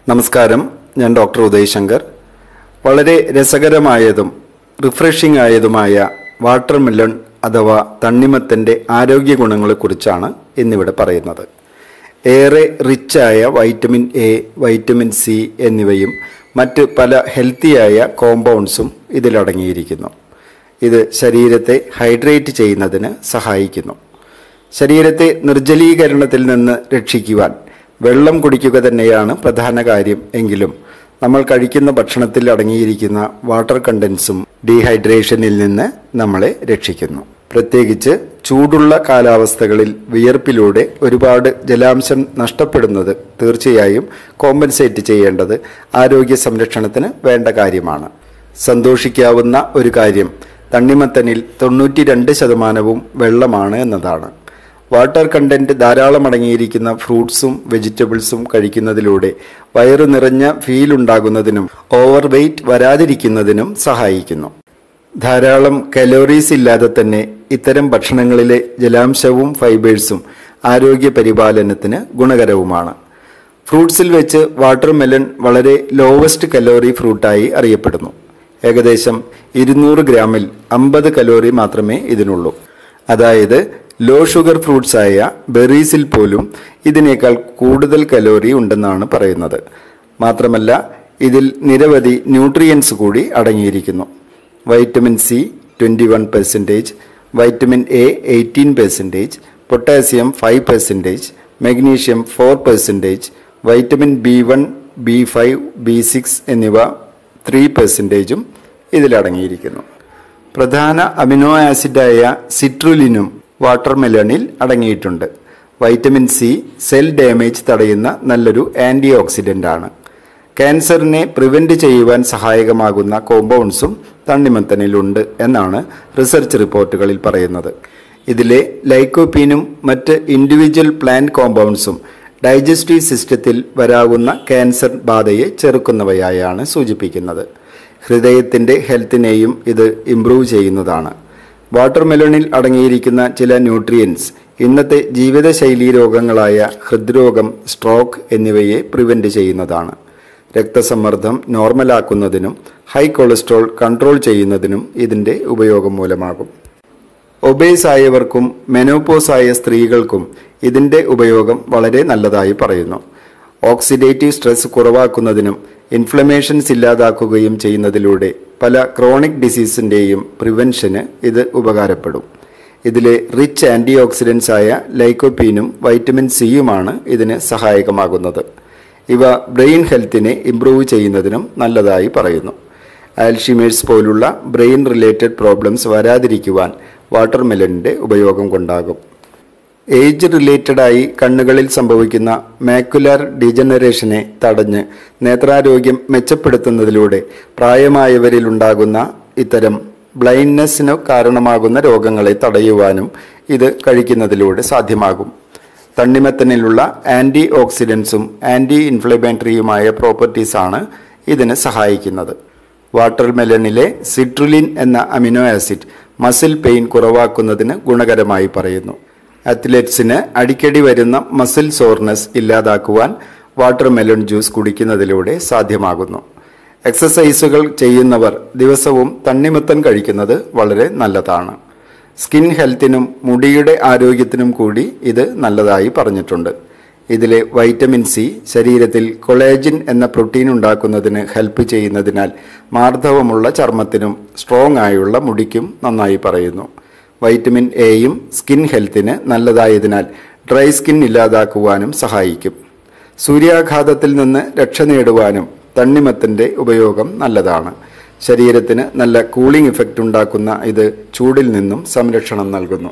നമസ്കാരം ഞാൻ ഡോക്ടർ ഉദയ് ശങ്കർ വളരെ രസകരമായതും റിഫ്രഷിംഗ് ആയതുമായ വാട്ടർ മെലൺ അഥവാ തണ്ണിമത്തൻ്റെ ആരോഗ്യ ഗുണങ്ങളെക്കുറിച്ചാണ് ഇന്നിവിടെ പറയുന്നത് ഏറെ റിച്ചായ വൈറ്റമിൻ എ വൈറ്റമിൻ സി എന്നിവയും മറ്റ് പല ഹെൽത്തിയായ കോമ്പൗണ്ട്സും ഇതിലടങ്ങിയിരിക്കുന്നു ഇത് ശരീരത്തെ ഹൈഡ്രേറ്റ് ചെയ്യുന്നതിന് സഹായിക്കുന്നു ശരീരത്തെ നിർജ്ജലീകരണത്തിൽ നിന്ന് രക്ഷിക്കുവാൻ വെള്ളം കുടിക്കുക തന്നെയാണ് പ്രധാന കാര്യം എങ്കിലും നമ്മൾ കഴിക്കുന്ന ഭക്ഷണത്തിൽ അടങ്ങിയിരിക്കുന്ന വാട്ടർ കണ്ടൻസും ഡീഹൈഡ്രേഷനിൽ നിന്ന് നമ്മളെ രക്ഷിക്കുന്നു പ്രത്യേകിച്ച് ചൂടുള്ള കാലാവസ്ഥകളിൽ വിയർപ്പിലൂടെ ഒരുപാട് ജലാംശം നഷ്ടപ്പെടുന്നത് തീർച്ചയായും കോമ്പൻസേറ്റ് ചെയ്യേണ്ടത് ആരോഗ്യ സംരക്ഷണത്തിന് വേണ്ട കാര്യമാണ് സന്തോഷിക്കാവുന്ന ഒരു കാര്യം തണ്ണിമത്തനിൽ തൊണ്ണൂറ്റി രണ്ട് ശതമാനവും വെള്ളമാണ് എന്നതാണ് വാട്ടർ കണ്ടന്റ് ധാരാളം അടങ്ങിയിരിക്കുന്ന ഫ്രൂട്ട്സും വെജിറ്റബിൾസും കഴിക്കുന്നതിലൂടെ വയറു നിറഞ്ഞ ഫീൽ ഉണ്ടാകുന്നതിനും ഓവർ വെയ്റ്റ് വരാതിരിക്കുന്നതിനും സഹായിക്കുന്നു ധാരാളം കലോറീസ് ഇല്ലാതെ തന്നെ ഇത്തരം ഭക്ഷണങ്ങളിലെ ജലാംശവും ഫൈബേഴ്സും ആരോഗ്യ പരിപാലനത്തിന് ഗുണകരവുമാണ് ഫ്രൂട്ട്സിൽ വെച്ച് വാട്ടർ മെലൺ വളരെ ലോവസ്റ്റ് കലോറി ഫ്രൂട്ടായി അറിയപ്പെടുന്നു ഏകദേശം ഇരുന്നൂറ് ഗ്രാമിൽ അമ്പത് കലോറി മാത്രമേ ഇതിനുള്ളൂ അതായത് ലോ ഷുഗർ ഫ്രൂട്ട്സ് ആയ ബെറീസിൽ പോലും ഇതിനേക്കാൾ കൂടുതൽ കലോറി ഉണ്ടെന്നാണ് പറയുന്നത് മാത്രമല്ല ഇതിൽ നിരവധി ന്യൂട്രിയൻസ് കൂടി അടങ്ങിയിരിക്കുന്നു vitamin C twenty one percentage vitamin A eighteen percentage potassium five percentage magnesium four percentage vitamin B one B five B six എന്നിവ ത്രീ പെർസെൻറ്റേജും ഇതിലടങ്ങിയിരിക്കുന്നു പ്രധാന അമിനോ ആസിഡായ സിട്രുലിനും വാട്ടർ മെലണിൽ അടങ്ങിയിട്ടുണ്ട് വൈറ്റമിൻ സി സെൽ ഡാമേജ് തടയുന്ന നല്ലൊരു ആൻറ്റി ഓക്സിഡൻ്റ് ആണ് ക്യാൻസറിനെ prevent ചെയ്യുവാൻ സഹായകമാകുന്ന കോമ്പൗണ്ട്സും തണ്ണിമത്തനിലുണ്ട് എന്നാണ് റിസർച്ച് റിപ്പോർട്ടുകളിൽ പറയുന്നത് ഇതിലെ ലൈക്കോപ്പീനും മറ്റ് ഇൻഡിവിജ്വൽ പ്ലാന്റ് കോമ്പൗണ്ട്സും ഡൈജസ്റ്റീവ് സിസ്റ്റത്തിൽ വരാവുന്ന ക്യാൻസർ ബാധയെ ചെറുക്കുന്നവയായാണ് സൂചിപ്പിക്കുന്നത് ഹൃദയത്തിൻ്റെ ഹെൽത്തിനെയും ഇത് ഇംപ്രൂവ് ചെയ്യുന്നതാണ് വാട്ടർ മെലണിൽ അടങ്ങിയിരിക്കുന്ന ചില ന്യൂട്രിയൻസ് ഇന്നത്തെ ജീവിതശൈലീ രോഗങ്ങളായ ഹൃദ്രോഗം സ്ട്രോക്ക് എന്നിവയെ പ്രിവെൻറ്റ് ചെയ്യുന്നതാണ് രക്തസമ്മർദ്ദം നോർമലാക്കുന്നതിനും ഹൈ കൊളസ്ട്രോൾ കൺട്രോൾ ചെയ്യുന്നതിനും ഇതിൻ്റെ ഉപയോഗം മൂലമാകും ഒബേസ് ആയവർക്കും മെനോപോസ് ആയ സ്ത്രീകൾക്കും ഇതിൻ്റെ ഉപയോഗം വളരെ നല്ലതായി പറയുന്നു ഓക്സിഡേറ്റീവ് സ്ട്രെസ് കുറവാക്കുന്നതിനും ഇൻഫ്ലമേഷൻസ് ഇല്ലാതാക്കുകയും ചെയ്യുന്നതിലൂടെ പല ക്രോണിക് ഡിസീസിൻ്റെയും പ്രിവെൻഷന് ഇത് ഉപകാരപ്പെടും ഇതിലെ റിച്ച് ആൻറ്റി ഓക്സിഡൻസ് ആയ ലൈക്കോപ്പീനും വൈറ്റമിൻ സിയുമാണ് ഇതിന് സഹായകമാകുന്നത് ഇവ ബ്രെയിൻ ഹെൽത്തിനെ ഇംപ്രൂവ് ചെയ്യുന്നതിനും നല്ലതായി പറയുന്നു ആൽഷിമേഴ്സ് പോലുള്ള ബ്രെയിൻ റിലേറ്റഡ് പ്രോബ്ലംസ് വരാതിരിക്കുവാൻ വാട്ടർ മെലണിൻ്റെ ഉപയോഗം കൊണ്ടാകും ഏജ് റിലേറ്റഡായി കണ്ണുകളിൽ സംഭവിക്കുന്ന മാക്കുലാർ ഡിജനറേഷനെ തടഞ്ഞ് നേത്രാരോഗ്യം മെച്ചപ്പെടുത്തുന്നതിലൂടെ പ്രായമായവരിൽ ഉണ്ടാകുന്ന ഇത്തരം ബ്ലൈൻഡ്നെസ്സിന് കാരണമാകുന്ന രോഗങ്ങളെ തടയുവാനും ഇത് കഴിക്കുന്നതിലൂടെ സാധ്യമാകും തണ്ണിമത്തനിലുള്ള ആൻറ്റി ഓക്സിഡൻസും ആൻറ്റി ഇൻഫ്ലമേറ്ററിയുമായ പ്രോപ്പർട്ടീസാണ് ഇതിന് സഹായിക്കുന്നത് വാട്ടർ മെലണിലെ സിട്രുലിൻ എന്ന അമിനോ ആസിഡ് മസിൽ പെയിൻ കുറവാക്കുന്നതിന് ഗുണകരമായി പറയുന്നു അത്ലറ്റ്സിന് അടിക്കടി വരുന്ന മസിൽ സോർനെസ് ഇല്ലാതാക്കുവാൻ വാട്ടർ മെലൺ ജ്യൂസ് കുടിക്കുന്നതിലൂടെ സാധ്യമാകുന്നു എക്സസൈസുകൾ ചെയ്യുന്നവർ ദിവസവും തണ്ണിമത്തൻ കഴിക്കുന്നത് വളരെ നല്ലതാണ് സ്കിൻ ഹെൽത്തിനും മുടിയുടെ ആരോഗ്യത്തിനും കൂടി ഇത് നല്ലതായി പറഞ്ഞിട്ടുണ്ട് ഇതിലെ വൈറ്റമിൻ സി ശരീരത്തിൽ കൊളേജിൻ എന്ന പ്രോട്ടീൻ ഉണ്ടാക്കുന്നതിന് ഹെൽപ്പ് ചെയ്യുന്നതിനാൽ മാർദ്ദവമുള്ള ചർമ്മത്തിനും സ്ട്രോങ് ആയുള്ള മുടിക്കും നന്നായി പറയുന്നു വൈറ്റമിൻ എയും സ്കിൻ ഹെൽത്തിന് നല്ലതായതിനാൽ ഡ്രൈ സ്കിൻ ഇല്ലാതാക്കുവാനും സഹായിക്കും സൂര്യാഘാതത്തിൽ നിന്ന് രക്ഷ നേടുവാനും തണ്ണിമത്തൻ്റെ ഉപയോഗം നല്ലതാണ് ശരീരത്തിന് നല്ല കൂളിംഗ് ഇഫക്റ്റ് ഉണ്ടാക്കുന്ന ഇത് ചൂടിൽ നിന്നും സംരക്ഷണം നൽകുന്നു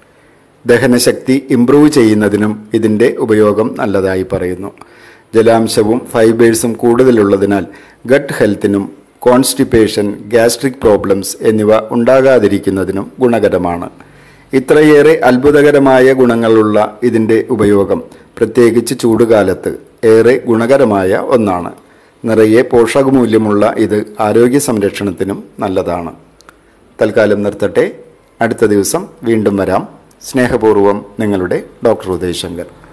ദഹനശക്തി ഇംപ്രൂവ് ചെയ്യുന്നതിനും ഇതിൻ്റെ ഉപയോഗം നല്ലതായി പറയുന്നു ജലാംശവും ഫൈബേഴ്സും കൂടുതലുള്ളതിനാൽ ഗട്ട് ഹെൽത്തിനും കോൺസ്റ്റിപ്പേഷൻ ഗ്യാസ്ട്രിക് പ്രോബ്ലംസ് എന്നിവ ഉണ്ടാകാതിരിക്കുന്നതിനും ഗുണകരമാണ് ഇത്രയേറെ അത്ഭുതകരമായ ഗുണങ്ങളുള്ള ഇതിൻ്റെ ഉപയോഗം പ്രത്യേകിച്ച് ചൂടുകാലത്ത് ഏറെ ഗുണകരമായ ഒന്നാണ് നിറയെ പോഷകമൂല്യമുള്ള ഇത് ആരോഗ്യ സംരക്ഷണത്തിനും നല്ലതാണ് തൽക്കാലം നിർത്തട്ടെ അടുത്ത ദിവസം വീണ്ടും വരാം സ്നേഹപൂർവ്വം നിങ്ങളുടെ ഡോക്ടർ ഉദയശങ്കർ